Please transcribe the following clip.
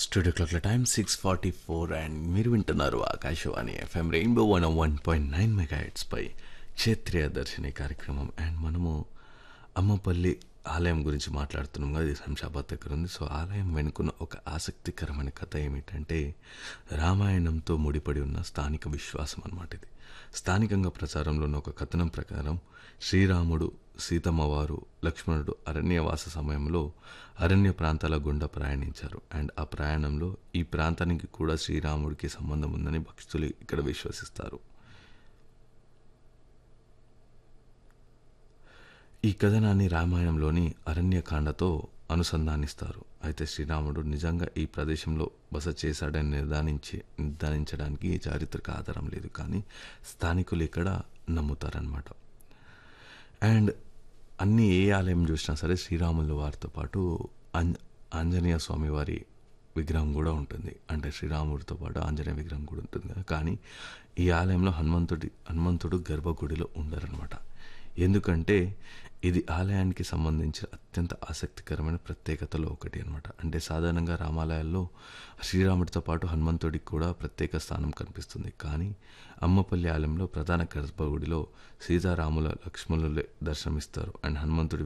studio క్లాక్ల time six forty four and మీరు వింటున్నారు Akashvani FM rainbow one one point nine mega పై క్షేత్రీయ దర్శిని కార్యక్రమం అండ్ మనము అమ్మపల్లి ఆలయం గురించి మాట్లాడుతున్నాం కదా ఇది శంషాబాద్ దగ్గర ఉంది సో ఆలయం వెనుకున్న ఒక ఆసక్తికరమైన కథ ఏమిటంటే రామాయణంతో ముడిపడి ఉన్న స్థానిక విశ్వాసం అన్నమాట ఇది స్థానికంగా ప్రచారంలో ఉన్న ఒక కథనం ప్రకారం శ్రీరాముడు సీతమ్మ వారు లక్ష్మణుడు అరణ్యవాస సమయంలో అరణ్య ప్రాంతాల గుండా ప్రయాణించారు అండ్ ఆ ప్రయాణంలో ఈ ప్రాంతానికి కూడా శ్రీరాముడికి సంబంధం ఉందని భక్తులు ఇక్కడ విశ్వసిస్తారు ఈ కథనాన్ని రామాయణంలోని అరణ్యకాండతో అనుసంధానిస్తారు అయితే శ్రీరాముడు నిజంగా ఈ ప్రదేశంలో బస చేశాడని నిర్ధారించి నిర్ధారించడానికి చారిత్రక ఆధారం లేదు కానీ స్థానికులు ఇక్కడ నమ్ముతారనమాట అండ్ అన్ని ఏ ఆలయం చూసినా సరే శ్రీరాముల వారితో పాటు ఆంజ ఆంజనేయ స్వామి వారి విగ్రహం కూడా ఉంటుంది అంటే శ్రీరాముడితో పాటు ఆంజనేయ విగ్రహం కూడా ఉంటుంది కదా కానీ ఈ ఆలయంలో హనుమంతుడి హనుమంతుడు గర్భగుడిలో ఉండరనమాట ఎందుకంటే ఇది ఆలయానికి సంబంధించిన అత్యంత ఆసక్తికరమైన ప్రత్యేకతలో ఒకటి అనమాట అంటే సాధారణంగా రామాలయాల్లో శ్రీరాముడితో పాటు హనుమంతుడికి కూడా ప్రత్యేక స్థానం కనిపిస్తుంది కానీ అమ్మపల్లి ఆలయంలో ప్రధాన గర్భగుడిలో సీతారాముల లక్ష్మణులే దర్శనమిస్తారు అండ్ హనుమంతుడి